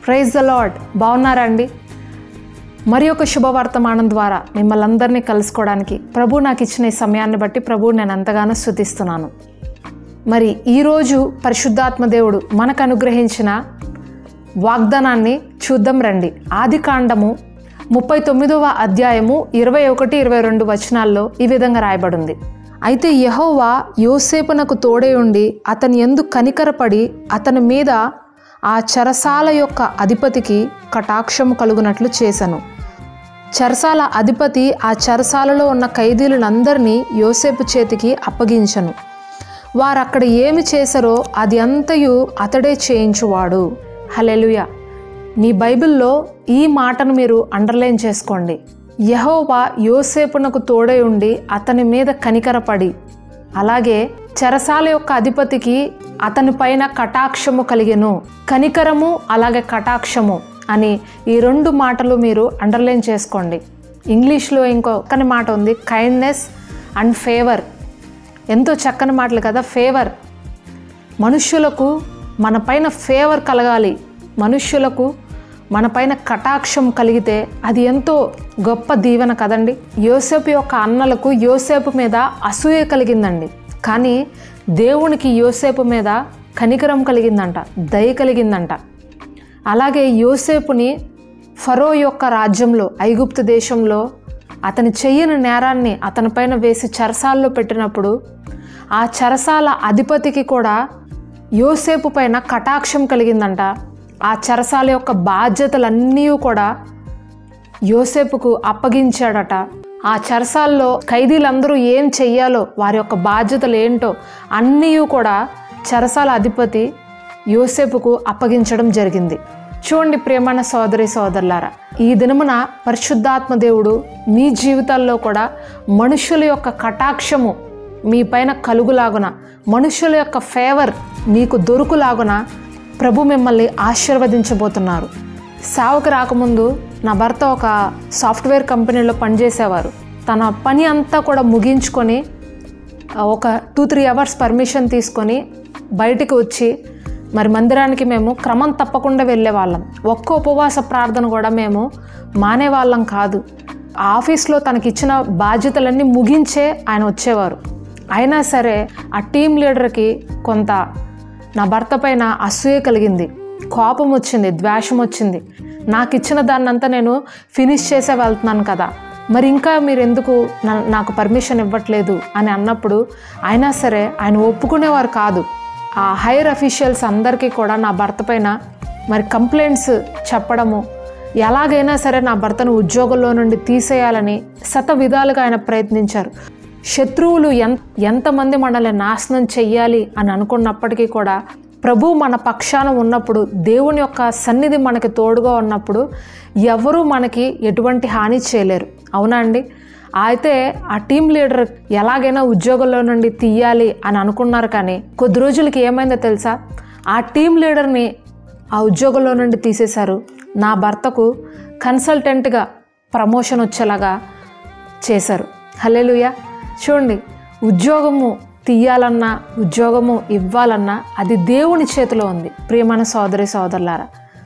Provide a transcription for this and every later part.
praise the lord బాగున్నారా అండి మరి ఒక శుభవర్తమానం ద్వారా మిమ్మల్ని అందరినీ కలుసుకోవడానికి ప్రభు నాకు ఇచ్చిన ఈ సమయాన్ని బట్టి ప్రభు నేను ఎంతగానో స్థుతిస్తున్నాను మరి ఈరోజు పరిశుద్ధాత్మ దేవుడు మనకు అనుగ్రహించిన వాగ్దానాన్ని చూద్దాం రండి ఆది కాండము ముప్పై తొమ్మిదవ అధ్యాయము ఇరవై ఒకటి ఇరవై రెండు వచనాల్లో ఈ విధంగా రాయబడింది అయితే యహోవా యోసేపునకు తోడే ఉండి అతని ఎందు కనికరపడి అతని మీద ఆ చెరసాల యొక్క అధిపతికి కటాక్షము కలుగునట్లు చేశాను చెరసాల అధిపతి ఆ చెరసాలలో ఉన్న ఖైదీలందరినీ యోసేపు చేతికి అప్పగించను వారు అక్కడ ఏమి చేశారో అది అంతయు అతడే చేయించువాడు హలెలుయ మీ బైబిల్లో ఈ మాటను మీరు అండర్లైన్ చేసుకోండి యహోవా యోసేపునకు తోడై ఉండి అతని మీద కనికరపడి అలాగే చెరసాల యొక్క అధిపతికి అతని పైన కటాక్షము కలిగెను కనికరము అలాగే కటాక్షము అని ఈ రెండు మాటలు మీరు అండర్లైన్ చేసుకోండి ఇంగ్లీష్లో ఇంకొకని మాట ఉంది కైండ్నెస్ అండ్ ఫేవర్ ఎంతో చక్కని మాటలు కదా ఫేవర్ మనుష్యులకు మన పైన ఫేవర్ కలగాలి మనుష్యులకు మన పైన కటాక్షం కలిగితే అది ఎంతో గొప్ప దీవెన కదండి యోసేపు యొక్క అన్నలకు యోసేపు మీద అసూయ కలిగిందండి కానీ దేవునికి యోసేపు మీద కనికరం కలిగిందంట దయ కలిగిందంట అలాగే యోసేపుని ఫరో యొక్క రాజ్యంలో ఐగుప్తు దేశంలో అతని చెయ్యని నేరాన్ని అతనిపైన వేసి చెరసాల్లో పెట్టినప్పుడు ఆ చెరసాల అధిపతికి కూడా యోసేపు పైన కటాక్షం కలిగిందంట ఆ చెరసాల యొక్క బాధ్యతలన్నీ కూడా యోసేపుకు అప్పగించాడట ఆ చెరసాల్లో ఖైదీలందరూ ఏం చెయ్యాలో వారి యొక్క బాధ్యతలు ఏంటో అన్నీ కూడా చెరసాల అధిపతి యోసేపుకు అప్పగించడం జరిగింది చూడండి ప్రేమణ సోదరి సోదరులారా ఈ దినమున పరిశుద్ధాత్మ దేవుడు మీ జీవితాల్లో కూడా మనుషుల యొక్క కటాక్షము మీ పైన కలుగులాగున మనుషుల యొక్క ఫేవర్ మీకు దొరుకులాగున ప్రభు మిమ్మల్ని ఆశీర్వదించబోతున్నారు సావుకు రాకముందు నా భర్త ఒక సాఫ్ట్వేర్ కంపెనీలో పనిచేసేవారు తన పని అంతా కూడా ముగించుకొని ఒక టూ త్రీ అవర్స్ పర్మిషన్ తీసుకొని బయటికి వచ్చి మరి మందిరానికి మేము క్రమం తప్పకుండా వెళ్ళే వాళ్ళం ఒక్క ఉపవాస ప్రార్థన కూడా మేము మానేవాళ్ళం కాదు ఆ ఆఫీస్లో తనకిచ్చిన బాధ్యతలన్నీ ముగించే ఆయన వచ్చేవారు అయినా సరే ఆ టీం లీడర్కి కొంత నా భర్త పైన అసూయ కలిగింది కోపం వచ్చింది ద్వేషం వచ్చింది నాకు ఇచ్చిన దాన్నంతా నేను ఫినిష్ చేసే వెళ్తున్నాను కదా మరి ఇంకా మీరు ఎందుకు నా- నాకు పర్మిషన్ ఇవ్వట్లేదు అని అన్నప్పుడు అయినా సరే ఆయన ఒప్పుకునేవారు కాదు ఆ హైయర్ అఫీషియల్స్ అందరికీ కూడా నా భర్త పైన మరి కంప్లైంట్స్ చెప్పడము ఎలాగైనా సరే నా భర్తను ఉద్యోగంలో నుండి తీసేయాలని శత విధాలుగా ఆయన ప్రయత్నించారు శత్రువులు ఎన్ ఎంతమంది మనల్ని నాశనం చెయ్యాలి అని అనుకున్నప్పటికీ కూడా ప్రభు మన పక్షాన ఉన్నప్పుడు దేవుని యొక్క సన్నిధి మనకి తోడుగా ఉన్నప్పుడు ఎవరూ మనకి ఎటువంటి హాని చేయలేరు అవునా అండి అయితే ఆ టీం లీడర్ ఎలాగైనా ఉద్యోగంలో నుండి తీయాలి అని అనుకున్నారు కానీ కొద్ది రోజులకి ఏమైందో తెలుసా ఆ టీం లీడర్ని ఆ ఉద్యోగంలో నుండి తీసేశారు నా భర్తకు కన్సల్టెంట్గా ప్రమోషన్ వచ్చేలాగా చేశారు హల్లెలూయ చూడండి ఉద్యోగము తీయాలన్నా ఉద్యోగము ఇవ్వాలన్నా అది దేవుని చేతిలో ఉంది ప్రియమైన సోదరి సోదరులారా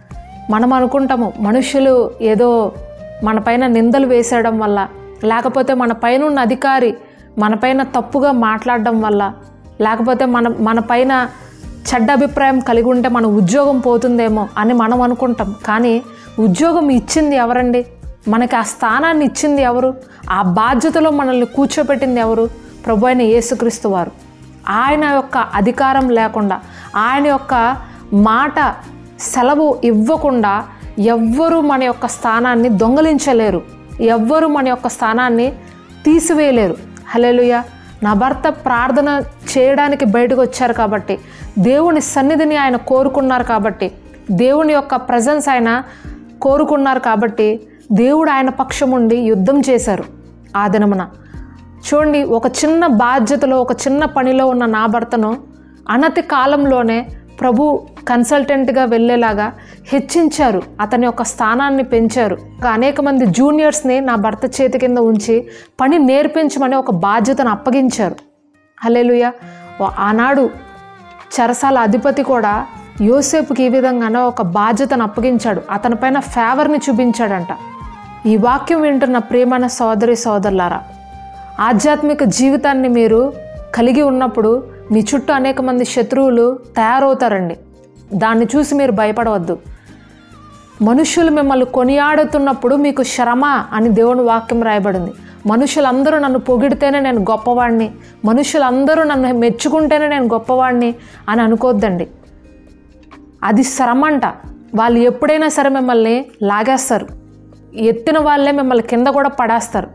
మనం అనుకుంటాము మనుషులు ఏదో మన పైన నిందలు వేసేయడం వల్ల లేకపోతే మన పైన ఉన్న అధికారి మన పైన తప్పుగా మాట్లాడడం వల్ల లేకపోతే మన మన పైన చెడ్డ అభిప్రాయం కలిగి ఉంటే మన ఉద్యోగం పోతుందేమో అని మనం అనుకుంటాం కానీ ఉద్యోగం ఇచ్చింది ఎవరండి మనకి ఆ స్థానాన్ని ఇచ్చింది ఎవరు ఆ బాధ్యతలో మనల్ని కూర్చోబెట్టింది ఎవరు ప్రభు అయిన యేసుక్రీస్తు వారు ఆయన యొక్క అధికారం లేకుండా ఆయన యొక్క మాట సెలవు ఇవ్వకుండా ఎవ్వరూ మన యొక్క స్థానాన్ని దొంగలించలేరు ఎవ్వరూ మన యొక్క స్థానాన్ని తీసివేయలేరు హలేలుయ నా భర్త ప్రార్థన చేయడానికి బయటకు వచ్చారు కాబట్టి దేవుని సన్నిధిని ఆయన కోరుకున్నారు కాబట్టి దేవుని యొక్క ప్రజెన్స్ ఆయన కోరుకున్నారు కాబట్టి దేవుడు ఆయన పక్షం ఉండి యుద్ధం చేశారు ఆ దినమున చూడండి ఒక చిన్న బాధ్యతలో ఒక చిన్న పనిలో ఉన్న నా భర్తను అనతి కాలంలోనే ప్రభు కన్సల్టెంట్గా వెళ్ళేలాగా హెచ్చించారు అతని యొక్క స్థానాన్ని పెంచారు ఇంకా అనేక మంది జూనియర్స్ని నా భర్త చేతి కింద ఉంచి పని నేర్పించమని ఒక బాధ్యతను అప్పగించారు హలేలుయ ఆనాడు చెరసాల అధిపతి కూడా యోసేపుకి ఈ విధంగానే ఒక బాధ్యతను అప్పగించాడు అతనిపైన ఫేవర్ని చూపించాడంట ఈ వాక్యం వింటున్న ప్రియమైన సోదరి సోదరులారా ఆధ్యాత్మిక జీవితాన్ని మీరు కలిగి ఉన్నప్పుడు మీ చుట్టూ అనేక మంది శత్రువులు తయారవుతారండి దాన్ని చూసి మీరు భయపడవద్దు మనుషులు మిమ్మల్ని కొనియాడుతున్నప్పుడు మీకు శ్రమ అని దేవుని వాక్యం రాయబడింది మనుషులందరూ నన్ను పొగిడితేనే నేను గొప్పవాడిని మనుషులందరూ నన్ను మెచ్చుకుంటేనే నేను గొప్పవాడిని అని అనుకోద్దండి అది శ్రమ అంట వాళ్ళు ఎప్పుడైనా సరే మిమ్మల్ని లాగేస్తారు ఎత్తిన వాళ్ళే మిమ్మల్ని కింద కూడా పడేస్తారు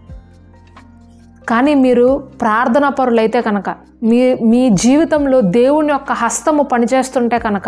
కానీ మీరు ప్రార్థనా పరులైతే కనుక మీ మీ జీవితంలో దేవుని యొక్క హస్తము పనిచేస్తుంటే కనుక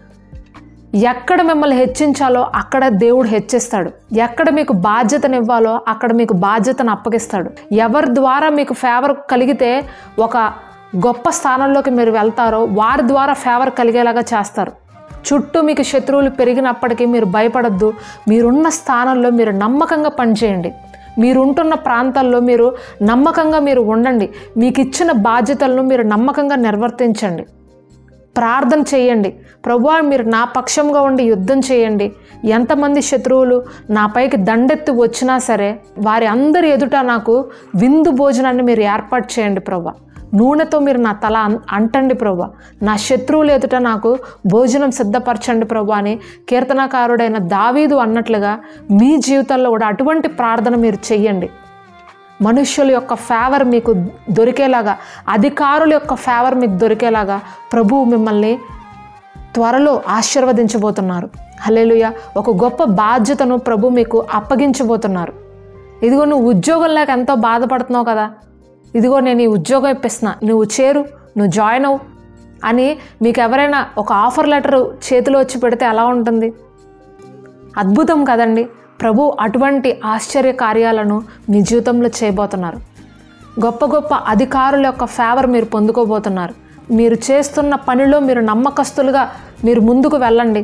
ఎక్కడ మిమ్మల్ని హెచ్చించాలో అక్కడ దేవుడు హెచ్చిస్తాడు ఎక్కడ మీకు బాధ్యతనివ్వాలో అక్కడ మీకు బాధ్యతను అప్పగిస్తాడు ఎవరి ద్వారా మీకు ఫేవర్ కలిగితే ఒక గొప్ప స్థానంలోకి మీరు వెళ్తారో వారి ద్వారా ఫేవర్ కలిగేలాగా చేస్తారు చుట్టూ మీకు శత్రువులు పెరిగినప్పటికీ మీరు భయపడద్దు మీరున్న స్థానంలో మీరు నమ్మకంగా పనిచేయండి మీరుంటున్న ప్రాంతాల్లో మీరు నమ్మకంగా మీరు ఉండండి మీకు ఇచ్చిన బాధ్యతలను మీరు నమ్మకంగా నిర్వర్తించండి ప్రార్థన చేయండి ప్రభువా మీరు నా పక్షంగా ఉండి యుద్ధం చేయండి ఎంతమంది శత్రువులు నాపైకి దండెత్తి వచ్చినా సరే వారి అందరి ఎదుట నాకు విందు భోజనాన్ని మీరు ఏర్పాటు చేయండి ప్రభా నూనెతో మీరు నా తల అం- అంటండి ప్రభా నా శత్రువులు ఎదుట నాకు భోజనం సిద్ధపరచండి ప్రభా అని కీర్తనకారుడైన దావీదు అన్నట్లుగా మీ జీవితంలో కూడా అటువంటి ప్రార్థన మీరు చెయ్యండి మనుష్యుల యొక్క ఫేవర్ మీకు దొరికేలాగా అధికారుల యొక్క ఫేవర్ మీకు దొరికేలాగా ప్రభువు మిమ్మల్ని త్వరలో ఆశీర్వదించబోతున్నారు హలేలుయ ఒక గొప్ప బాధ్యతను ప్రభు మీకు అప్పగించబోతున్నారు ఇదిగో నువ్వు ఉద్యోగం లేక ఎంతో బాధపడుతున్నావు కదా ఇదిగో నేను ఈ ఉద్యోగం ఇప్పిస్తున్నా నువ్వు చేరు నువ్వు జాయిన్ అవ్వు అని మీకు ఎవరైనా ఒక ఆఫర్ లెటర్ చేతిలో వచ్చి పెడితే ఎలా ఉంటుంది అద్భుతం కదండి ప్రభు అటువంటి ఆశ్చర్య కార్యాలను మీ జీవితంలో చేయబోతున్నారు గొప్ప గొప్ప అధికారుల యొక్క ఫేవర్ మీరు పొందుకోబోతున్నారు మీరు చేస్తున్న పనిలో మీరు నమ్మకస్తులుగా మీరు ముందుకు వెళ్ళండి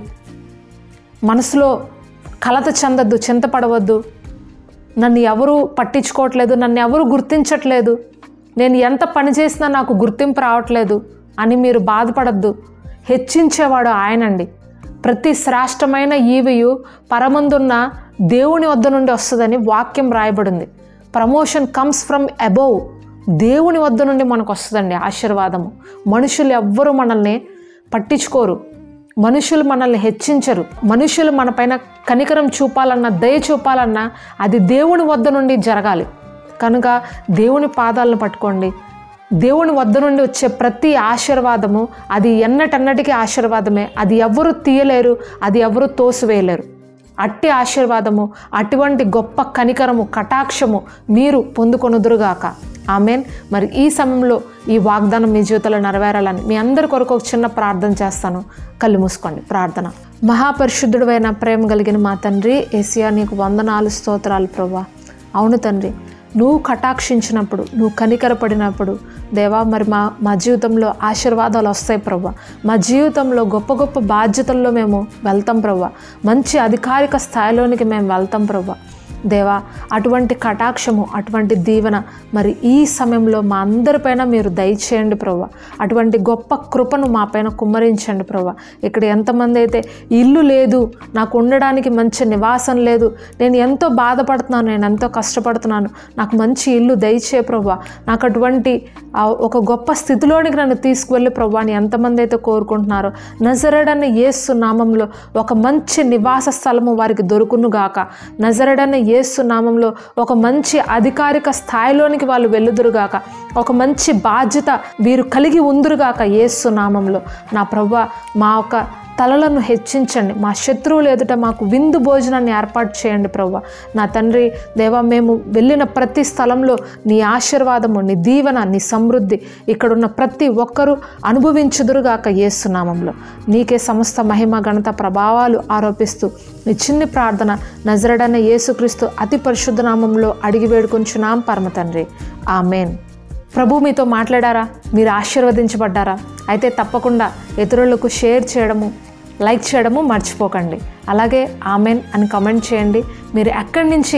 మనసులో కలత చెందద్దు చింతపడవద్దు నన్ను ఎవరు పట్టించుకోవట్లేదు నన్ను ఎవరు గుర్తించట్లేదు నేను ఎంత పని చేసినా నాకు గుర్తింపు రావట్లేదు అని మీరు బాధపడద్దు హెచ్చించేవాడు ఆయనండి ప్రతి శ్రేష్టమైన ఈవియు పరమందున్న దేవుని వద్ద నుండి వస్తుందని వాక్యం రాయబడింది ప్రమోషన్ కమ్స్ ఫ్రమ్ అబోవ్ దేవుని వద్ద నుండి మనకు వస్తుందండి ఆశీర్వాదము మనుషులు ఎవ్వరూ మనల్ని పట్టించుకోరు మనుషులు మనల్ని హెచ్చించరు మనుషులు మనపైన కనికరం చూపాలన్నా దయ చూపాలన్నా అది దేవుని వద్ద నుండి జరగాలి కనుక దేవుని పాదాలను పట్టుకోండి దేవుని వద్ద నుండి వచ్చే ప్రతి ఆశీర్వాదము అది ఎన్నటన్నటికీ ఆశీర్వాదమే అది ఎవరు తీయలేరు అది ఎవరు తోసివేయలేరు అట్టి ఆశీర్వాదము అటువంటి గొప్ప కనికరము కటాక్షము మీరు పొందుకొనుదురుగాక ఆమెన్ మరి ఈ సమయంలో ఈ వాగ్దానం మీ జీవితంలో నెరవేరాలని మీ అందరి కొరకు ఒక చిన్న ప్రార్థన చేస్తాను కళ్ళు మూసుకోండి ప్రార్థన మహాపరిశుద్ధుడైన ప్రేమ కలిగిన మా తండ్రి ఏసియా నీకు వందనాలు స్తోత్రాలు ప్రభా అవును తండ్రి నువ్వు కటాక్షించినప్పుడు నువ్వు కనికరపడినప్పుడు దేవా మరి మా మా జీవితంలో ఆశీర్వాదాలు వస్తాయి ప్రభా మా జీవితంలో గొప్ప గొప్ప బాధ్యతల్లో మేము వెళ్తాం ప్రభా మంచి అధికారిక స్థాయిలోనికి మేము వెళ్తాం ప్రభా దేవా అటువంటి కటాక్షము అటువంటి దీవెన మరి ఈ సమయంలో మా అందరిపైన మీరు దయచేయండి ప్రభా అటువంటి గొప్ప కృపను మా పైన కుమ్మరించండి ప్రభా ఇక్కడ ఎంతమంది అయితే ఇల్లు లేదు నాకు ఉండడానికి మంచి నివాసం లేదు నేను ఎంతో బాధపడుతున్నాను నేను ఎంతో కష్టపడుతున్నాను నాకు మంచి ఇల్లు దయచే ప్రభా నాకు అటువంటి ఆ ఒక గొప్ప స్థితిలోనికి నన్ను తీసుకువెళ్ళి ప్రభా అని ఎంతమంది అయితే కోరుకుంటున్నారో నజరడన్న యేసు నామంలో ఒక మంచి నివాస స్థలము వారికి దొరుకును గాక నజరడన్న యేసు నామంలో ఒక మంచి అధికారిక స్థాయిలోనికి వాళ్ళు వెళ్ళుదురుగాక ఒక మంచి బాధ్యత వీరు కలిగి ఉందురుగాక యేసు నామంలో నా ప్రభా మా యొక్క తలలను హెచ్చించండి మా శత్రువులు ఎదుట మాకు విందు భోజనాన్ని ఏర్పాటు చేయండి ప్రభు నా తండ్రి దేవా మేము వెళ్ళిన ప్రతి స్థలంలో నీ ఆశీర్వాదము నీ దీవెన నీ సమృద్ధి ఇక్కడున్న ప్రతి ఒక్కరూ అనుభవించుదురుగాక ఏసునామంలో నీకే సమస్త మహిమ ఘనత ప్రభావాలు ఆరోపిస్తూ నీ చిన్ని ప్రార్థన నజరడన్న యేసుక్రీస్తు అతి పరిశుద్ధ నామంలో అడిగి వేడుకొంచున్నాం పరమ తండ్రి ఆమెన్ ప్రభు మీతో మాట్లాడారా మీరు ఆశీర్వదించబడ్డారా అయితే తప్పకుండా ఇతరులకు షేర్ చేయడము లైక్ చేయడము మర్చిపోకండి అలాగే ఆమెన్ అని కమెంట్ చేయండి మీరు ఎక్కడి నుంచి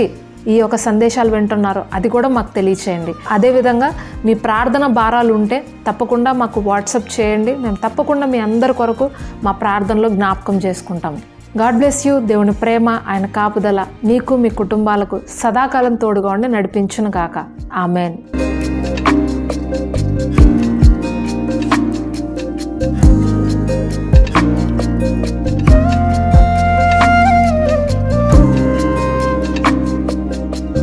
ఈ యొక్క సందేశాలు వింటున్నారో అది కూడా మాకు తెలియచేయండి అదేవిధంగా మీ ప్రార్థన భారాలు ఉంటే తప్పకుండా మాకు వాట్సాప్ చేయండి మేము తప్పకుండా మీ అందరి కొరకు మా ప్రార్థనలో జ్ఞాపకం చేసుకుంటాం గాడ్ బ్లెస్ యూ దేవుని ప్రేమ ఆయన కాపుదల మీకు మీ కుటుంబాలకు సదాకాలం తోడుగా ఉండి నడిపించును గాక ఆమెన్